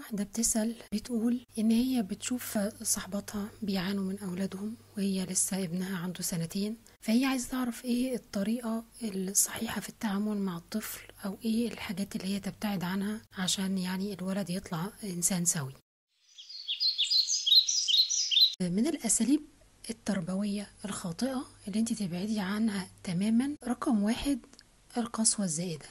واحدة بتسأل بتقول إن هي بتشوف صاحباتها بيعانوا من أولادهم وهي لسه ابنها عنده سنتين فهي عايزة تعرف إيه الطريقة الصحيحة في التعامل مع الطفل أو إيه الحاجات اللي هي تبتعد عنها عشان يعني الولد يطلع إنسان سوي من الأساليب التربوية الخاطئة اللي انت تبعدي عنها تماما رقم واحد القسوة الزائدة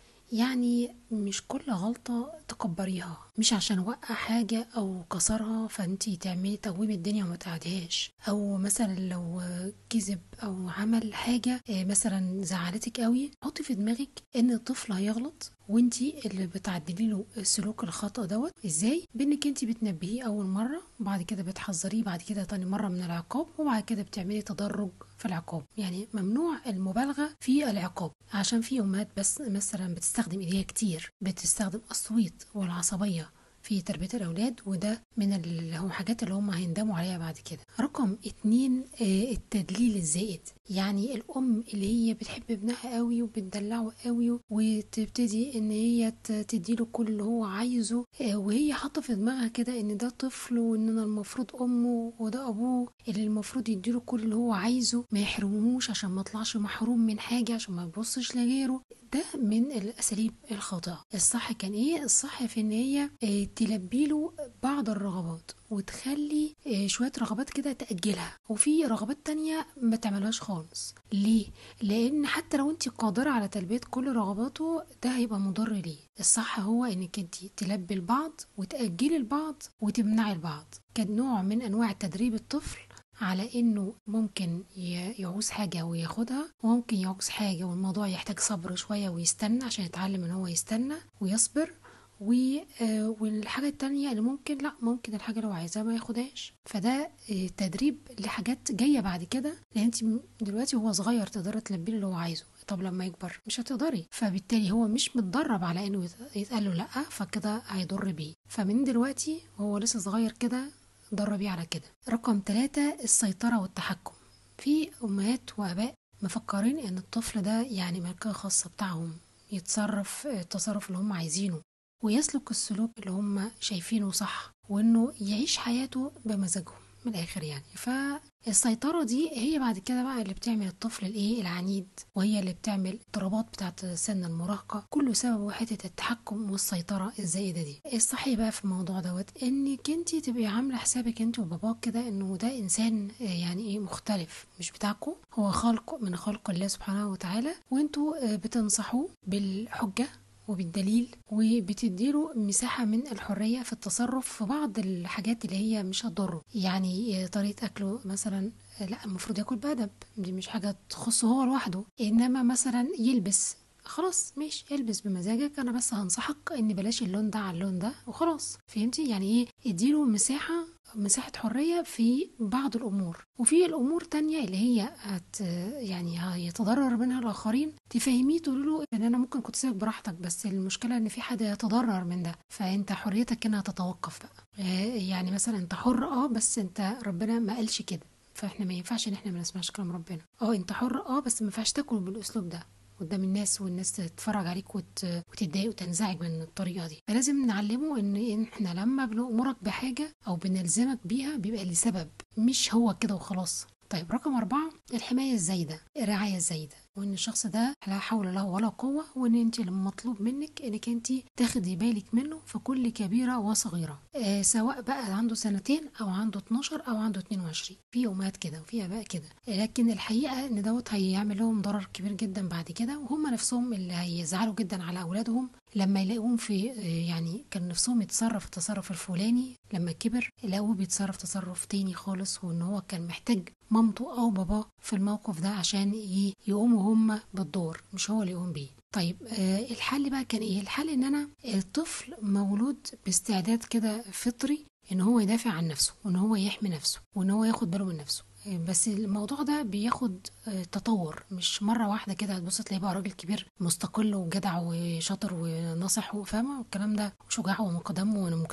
يعني مش كل غلطة تكبريها مش عشان وقع حاجة أو كسرها فانتي تعملي تقويم الدنيا وما تعديهاش أو مثلا لو كذب أو عمل حاجة آه، مثلا زعلتك قوي حطي في دماغك إن الطفل هيغلط وانتي اللي بتعدلي له السلوك الخطأ دوت ازاي بانك انتي بتنبهيه اول مرة وبعد كده بتحذريه بعد كده تاني مرة من العقاب وبعد كده بتعملي تدرج في العقاب يعني ممنوع المبالغة في العقاب عشان في امهات بس مثلا بتستخدم ايديها كتير بتستخدم الصويت والعصبية في تربية الأولاد وده من اللي هو حاجات اللي هم هيندموا عليها بعد كده رقم اتنين آه، التدليل الزائد يعني الأم اللي هي بتحب ابنها قوي وبتدلعه قوي وتبتدي إن هي ت- تديله كل اللي هو عايزه آه، وهي حاطة في دماغها كده إن ده طفل وإن أنا المفروض أمه وده أبوه اللي المفروض يديله كل اللي هو عايزه ما يحرموش عشان ما يطلعش محروم من حاجة عشان ما يبصش لغيره ده من الأساليب الخاطئة الصح كان إيه؟ الصح في إن هي آه، تلبي له بعض الرغبات وتخلي آه، شوية رغبات كده تأجلها وفي رغبات تانية ما تعملهاش خالص ليه؟ لأن حتى لو انت قادرة على تلبية كل رغباته ده هيبقى مضر ليه الصح هو انك انت تلبي البعض وتأجلي البعض وتمنعي البعض كنوع من أنواع تدريب الطفل على انه ممكن ي- يعوز حاجة وياخدها وممكن يعوز حاجة والموضوع يحتاج صبر شوية ويستنى عشان يتعلم ان هو يستنى ويصبر و... آه، والحاجة التانية اللي ممكن لا ممكن الحاجة اللي هو عايزاها ما ياخدهاش فده آه، تدريب لحاجات جاية بعد كده لان انت م- دلوقتي هو صغير تقدري تلبي له اللي هو عايزه طب لما يكبر مش هتقدري فبالتالي هو مش متدرب على انه يت- يتقال له لا فكده هيضر بيه فمن دلوقتي وهو لسه صغير كده دربيه على كده رقم ثلاثة السيطرة والتحكم في أمهات وآباء مفكرين إن الطفل ده يعني ملكية خاصة بتاعهم يتصرف التصرف اللي هم عايزينه ويسلك السلوك اللي هم شايفينه صح وإنه يعيش حياته بمزاجهم من الآخر يعني فالسيطرة دي هي بعد كده بقى اللي بتعمل الطفل الإيه العنيد وهي اللي بتعمل اضطرابات بتاعت سن المراهقة كله سبب حتة التحكم والسيطرة الزائدة دي الصحي بقى في الموضوع دوت انك انت تبقي عاملة حسابك انت وباباك كده انه ده انسان آه، يعني ايه مختلف مش بتاعكم هو خلق من خلق الله سبحانه وتعالى وانتوا آه، بتنصحوه بالحجة وبالدليل وبتديله مساحة من الحرية في التصرف في بعض الحاجات اللي هي مش هتضره يعني آه، طريقة أكله مثلا آه، لا المفروض ياكل بأدب دي مش حاجة تخصه هو لوحده إنما مثلا يلبس خلاص ماشي البس بمزاجك انا بس هنصحك ان بلاش اللون ده على اللون ده وخلاص فهمتي يعني ايه اديله مساحة مساحة حرية في بعض الأمور وفي الأمور تانية اللي هي هت يعني هيتضرر منها الآخرين تفهميه تقول له إن أنا ممكن كنت سيبك براحتك بس المشكلة إن في حد يتضرر من ده فأنت حريتك هنا هتتوقف بقى آه، يعني مثلا أنت حر أه بس أنت ربنا ما قالش كده فاحنا ما ينفعش ان احنا ما نسمعش كلام ربنا اه انت حر اه بس ما ينفعش تاكل بالاسلوب ده قدام الناس والناس تتفرج عليك وت... وتتضايق وتنزعج من الطريقه دي فلازم نعلمه ان إن احنا لما بنأمرك بحاجه او بنلزمك بيها بيبقى لسبب مش هو كده وخلاص طيب رقم أربعة الحماية الزايدة الرعاية الزايدة وإن الشخص ده لا حول له ولا قوة وإن أنت المطلوب منك إنك أنت تاخدي بالك منه في كل كبيرة وصغيرة آه سواء بقى عنده سنتين أو عنده 12 أو عنده 22 في أمهات كده وفي آباء كده لكن الحقيقة إن دوت هيعمل لهم ضرر كبير جدا بعد كده وهم نفسهم اللي هيزعلوا جدا على أولادهم لما يلاقوهم في آه، يعني كان نفسهم يتصرف التصرف الفلاني لما كبر يلاقوه بيتصرف تصرف تاني خالص وان هو كان محتاج مامته او باباه في الموقف ده عشان ي- يقوموا هم بالدور مش هو اللي يقوم بيه طيب آه الحل بقى كان ايه الحل ان انا الطفل مولود باستعداد كده فطري ان هو يدافع عن نفسه وان هو يحمي نفسه وان هو ياخد باله من نفسه آه، بس الموضوع ده بياخد آه، تطور مش مرة واحدة كده هتبص تلاقيه بقى راجل كبير مستقل وجدع وشاطر وناصح وفاهمة والكلام ده وشجاع ومقدم ومجتهد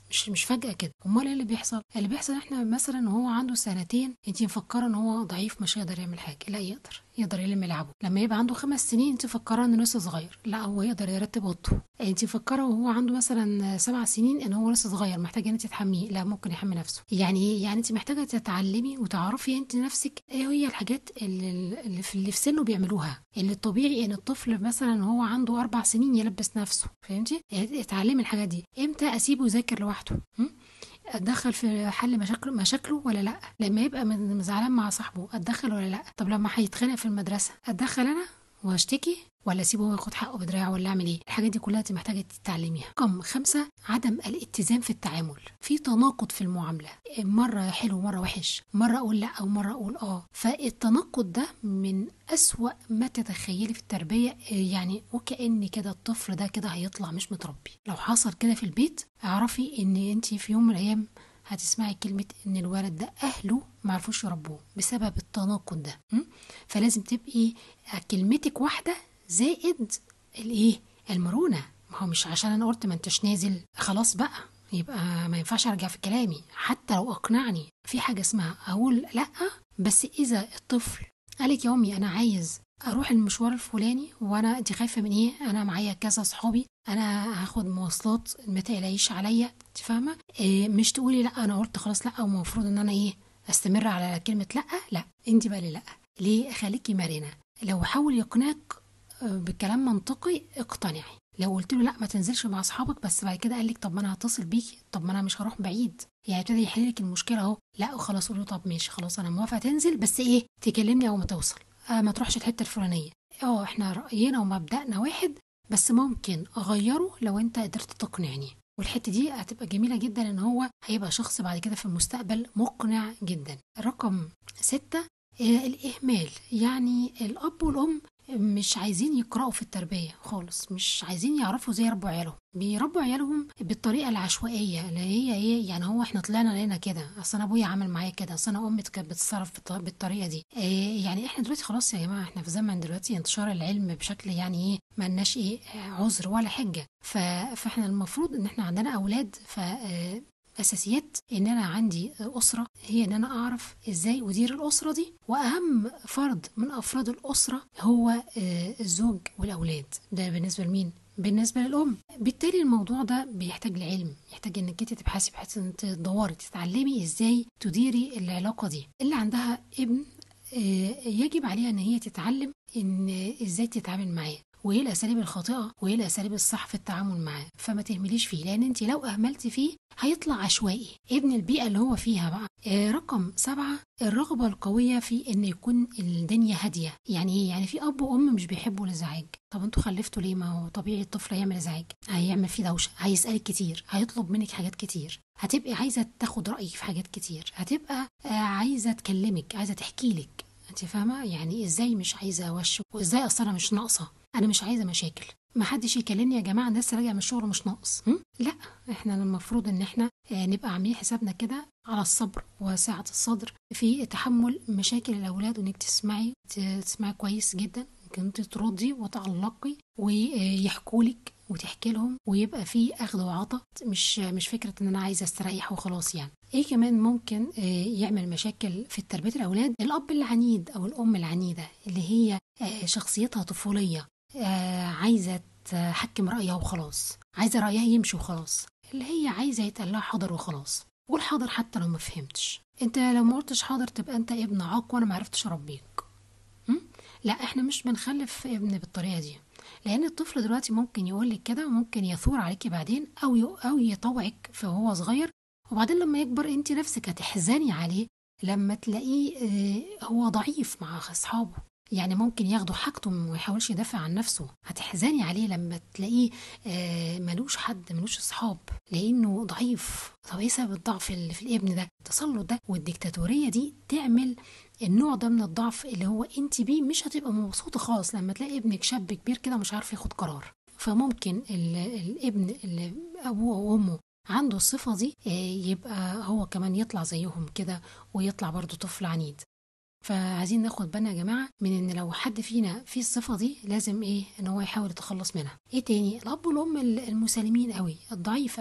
مش مش فجأة كده امال ايه اللي بيحصل اللي بيحصل احنا مثلا وهو عنده سنتين انت مفكرة ان هو ضعيف مش هيقدر يعمل حاجة لا يقدر يقدر يلم يلعبه لما يبقى عنده خمس سنين انت مفكرة انه لسه صغير لا هو يقدر يرتب اوضته انت مفكرة وهو عنده مثلا سبع سنين ان هو لسه صغير محتاج ان انت تحميه لا ممكن يحمي نفسه يعني ايه يعني انت محتاجة تتعلمي وتعرفي انت نفسك ايه هي الحاجات اللي, اللي في اللي في سنه بيعملوها اللي الطبيعي ان الطفل مثلا وهو عنده اربع سنين يلبس نفسه فهمتي اتعلمي الحاجات دي امتى اسيبه يذاكر لوحده م? اتدخل في حل مشاكله مشاكله ولا لا لما يبقى من- زعلان مع صاحبه اتدخل ولا لا طب لما هيتخانق في المدرسه اتدخل انا واشتكي ولا اسيبه هو ياخد حقه بدراعه ولا اعمل ايه الحاجات دي كلها انت محتاجه تتعلميها رقم خمسة عدم الاتزان في التعامل في تناقض في المعامله مره حلو مره وحش مره اقول لا او مره اقول اه فالتناقض ده من اسوأ ما تتخيلي في التربيه يعني وكأن كده الطفل ده كده هيطلع مش متربي لو حصل كده في البيت اعرفي ان انت في يوم من الايام هتسمعي كلمة إن الولد ده أهله معرفوش يربوه بسبب التناقض ده م? فلازم تبقي كلمتك واحدة زائد الإيه المرونة ما هو مش عشان أنا قلت ما أنتش نازل خلاص بقى يبقى ما ينفعش أرجع في كلامي حتى لو أقنعني في حاجة اسمها أقول لأ بس إذا الطفل قالك يا أمي أنا عايز اروح المشوار الفلاني وانا انت خايفه من ايه انا معايا كذا صحابي انا هاخد مواصلات ما تقلقيش عليا انت فاهمه إيه مش تقولي لا انا قلت خلاص لا ومفروض ان انا ايه استمر على كلمه لا لا انت بقى اللي لا ليه خليكي مرنه لو حاول يقنعك آه، بكلام منطقي اقتنعي لو قلت له لا ما تنزلش مع اصحابك بس بعد كده قال لك طب ما انا هتصل بيكي طب ما انا مش هروح بعيد يعني ابتدي يحل لك المشكله اهو لا وخلاص قول له طب ماشي خلاص انا موافقه تنزل بس ايه تكلمني اول ما توصل آه ما تروحش الحته الفلانيه اه احنا راينا ومبدأنا واحد بس ممكن اغيره لو انت قدرت تقنعني والحته دي هتبقى جميله جدا ان هو هيبقى شخص بعد كده في المستقبل مقنع جدا رقم ستة آه، الإهمال يعني الأب والأم مش عايزين يقرأوا في التربية خالص مش عايزين يعرفوا ازاي يربوا عيالهم بيربوا عيالهم بالطريقة العشوائية اللي هي ايه يعني هو احنا طلعنا لقينا كده اصل انا ابويا عمل معايا كده اصل انا امي كانت بتتصرف بالط- بالطريقة دي إيه يعني احنا دلوقتي خلاص يا جماعة احنا في زمن دلوقتي انتشار العلم بشكل يعني ايه ما لناش ايه آه، عذر ولا حجة ف... فاحنا المفروض ان احنا عندنا اولاد ف آه، اساسيات ان انا عندي اسره هي ان انا اعرف ازاي ادير الاسره دي واهم فرد من افراد الاسره هو آه، الزوج والاولاد ده بالنسبه لمين بالنسبه للام بالتالي الموضوع ده بيحتاج لعلم يحتاج انك انت تبحثي بحيث ان انت تدوري تتعلمي ازاي تديري العلاقه دي اللي عندها ابن آه، يجب عليها ان هي تتعلم ان ازاي تتعامل معاه وايه الاساليب الخاطئه وايه الاساليب الصح في التعامل معاه فما تهمليش فيه لان انت لو اهملتي فيه هيطلع عشوائي ابن البيئه اللي هو فيها بقى آه، رقم سبعة الرغبة القوية في ان يكون الدنيا هادية يعني ايه يعني في اب وام مش بيحبوا الازعاج طب انتوا خلفتوا ليه ما هو طبيعي الطفل هيعمل ازعاج هيعمل فيه دوشة هيسألك كتير هيطلب منك حاجات كتير هتبقي عايزة تاخد رأيك في حاجات كتير هتبقى آه، عايزة تكلمك عايزة تحكي لك انت فاهمة يعني ازاي مش عايزة وش وازاي اصلا انا مش ناقصة انا مش عايزة مشاكل ما حدش يكلمني يا جماعه الناس راجعه من الشغل مش ناقص هم؟ لا احنا المفروض ان احنا آه، نبقى عاملين حسابنا كده على الصبر وسعه الصدر في تحمل مشاكل الاولاد وانك تسمعي تسمعي كويس جدا ممكن انت تردي وتعلقي ويحكوا لك وتحكي لهم ويبقى في اخذ وعطاء مش مش فكره ان انا عايزه استريح وخلاص يعني ايه كمان ممكن آه، يعمل مشاكل في تربيه الاولاد الاب العنيد او الام العنيده اللي هي آه، شخصيتها طفوليه آه، عايزه تحكم رايها وخلاص عايزه رايها يمشي وخلاص اللي هي عايزه يتقال لها حاضر وخلاص قول حاضر حتى لو ما فهمتش انت لو ما قلتش حاضر تبقى انت ابن عاق وانا ما عرفتش اربيك م? لا احنا مش بنخلف ابن بالطريقه دي لان الطفل دلوقتي ممكن يقول لك كده وممكن يثور عليكي بعدين او ي- او يطوعك فهو صغير وبعدين لما يكبر انت نفسك هتحزني عليه لما تلاقيه آه، هو ضعيف مع اصحابه يعني ممكن ياخدوا حاجته وما يحاولش يدافع عن نفسه هتحزني عليه لما تلاقيه آه، ملوش حد ملوش اصحاب لانه ضعيف طب ايه سبب الضعف اللي في الابن ده التسلط ده والديكتاتوريه دي تعمل النوع ده من الضعف اللي هو انت بيه مش هتبقى مبسوطه خالص لما تلاقي ابنك شاب كبير كده مش عارف ياخد قرار فممكن ال- الابن اللي ابوه وامه عنده الصفة دي آه، يبقى هو كمان يطلع زيهم كده ويطلع برضو طفل عنيد فعايزين ناخد بالنا يا جماعة من ان لو حد فينا فيه الصفة دي لازم ايه ان هو يحاول يتخلص منها ايه تاني الاب والام ال- المسالمين قوي الضعيف قوي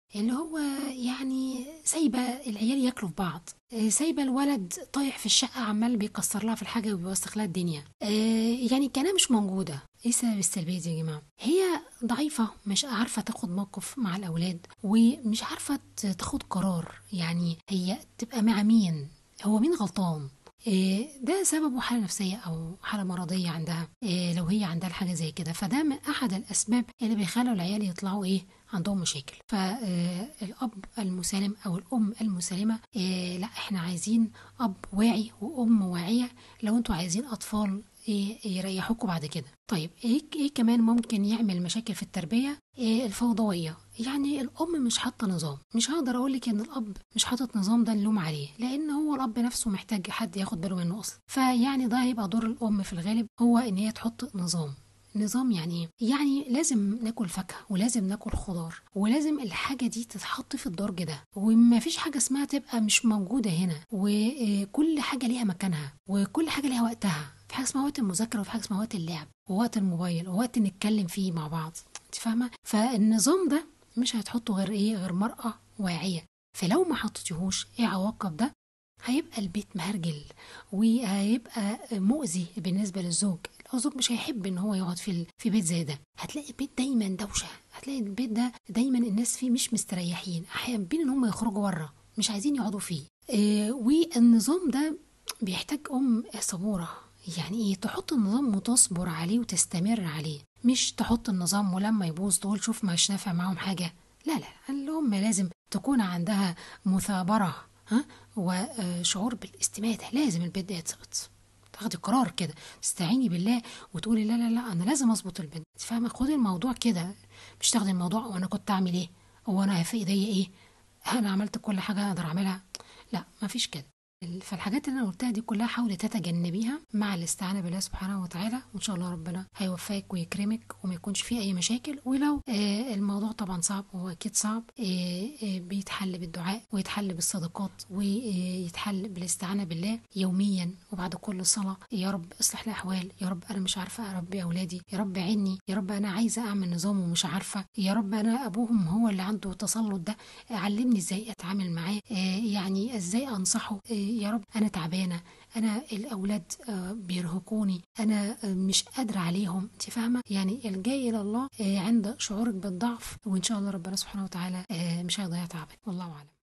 اللي هو يعني سايبه العيال ياكلوا في بعض آه، سايبه الولد طايح في الشقه عمال بيكسر لها في الحاجه وبيوسخ لها الدنيا آه، يعني كانها مش موجوده ايه سبب السلبيه دي يا جماعه هي ضعيفه مش عارفه تاخد موقف مع الاولاد ومش عارفه تاخد قرار يعني هي تبقى مع مين هو مين غلطان إيه، ده سببه حالة نفسية أو حالة مرضية عندها إيه، لو هي عندها حاجة زي كده فده من أحد الأسباب اللي بيخلوا العيال يطلعوا إيه عندهم مشاكل فالأب المسالم أو الأم المسالمة إيه، لا إحنا عايزين أب واعي وأم واعية لو أنتوا عايزين أطفال يريحوكوا بعد كده طيب ايه ايه كمان ممكن يعمل مشاكل في التربيه إيه الفوضويه يعني الام مش حاطه نظام مش هقدر اقول لك ان الاب مش حاطط نظام ده نلوم عليه لان هو الاب نفسه محتاج حد ياخد باله منه اصلا فيعني ده هيبقى دور الام في الغالب هو ان هي تحط نظام نظام يعني ايه؟ يعني لازم ناكل فاكهه ولازم ناكل خضار ولازم الحاجه دي تتحط في الدرج ده وما فيش حاجه اسمها تبقى مش موجوده هنا وكل حاجه ليها مكانها وكل حاجه ليها وقتها في حاجه اسمها وقت المذاكره وفي حاجه اسمها وقت اللعب ووقت الموبايل ووقت نتكلم فيه مع بعض انت فاهمه فالنظام ده مش هتحطه غير ايه غير مرأة واعية فلو ما حطيتيهوش ايه عواقب ده هيبقى البيت مهرجل وهيبقى مؤذي بالنسبة للزوج الزوج مش هيحب ان هو يقعد في في بيت زي ده هتلاقي البيت دايما دوشة هتلاقي البيت ده دايما الناس فيه مش مستريحين حابين ان هم يخرجوا بره مش عايزين يقعدوا فيه إيه والنظام ده بيحتاج ام صبورة يعني ايه تحط النظام وتصبر عليه وتستمر عليه مش تحط النظام ولما يبوظ تقول شوف مش نافع معاهم حاجة لا لا الأم لازم تكون عندها مثابرة ها وشعور بالاستماتة لازم البيت ده يتظبط تاخدي قرار كده تستعيني بالله وتقولي لا لا لا انا لازم اظبط البيت فاهمه خدي الموضوع كده مش تاخدي الموضوع وانا كنت اعمل ايه هو انا في ايديا ايه انا عملت كل حاجه اقدر اعملها لا مفيش كده فالحاجات اللي انا قلتها دي كلها حاولي تتجنبيها مع الاستعانه بالله سبحانه وتعالى وان شاء الله ربنا هيوفقك ويكرمك وما يكونش فيه اي مشاكل ولو آه الموضوع طبعا صعب هو اكيد صعب آه آه بيتحل بالدعاء ويتحل بالصدقات ويتحل بالاستعانه بالله يوميا وبعد كل صلاه يا رب اصلح لي احوال يا رب انا مش عارفه اربي اولادي يا رب عيني يا رب انا عايزه اعمل نظام ومش عارفه يا رب انا ابوهم هو اللي عنده التسلط ده علمني ازاي اتعامل معاه آه يعني ازاي انصحه آه يا رب أنا تعبانة أنا الأولاد آه، بيرهقوني أنا آه، مش قادرة عليهم أنت فاهمة يعني الجاي إلى الله آه، عند شعورك بالضعف وإن شاء الله ربنا سبحانه وتعالى مش هيضيع تعبك والله أعلم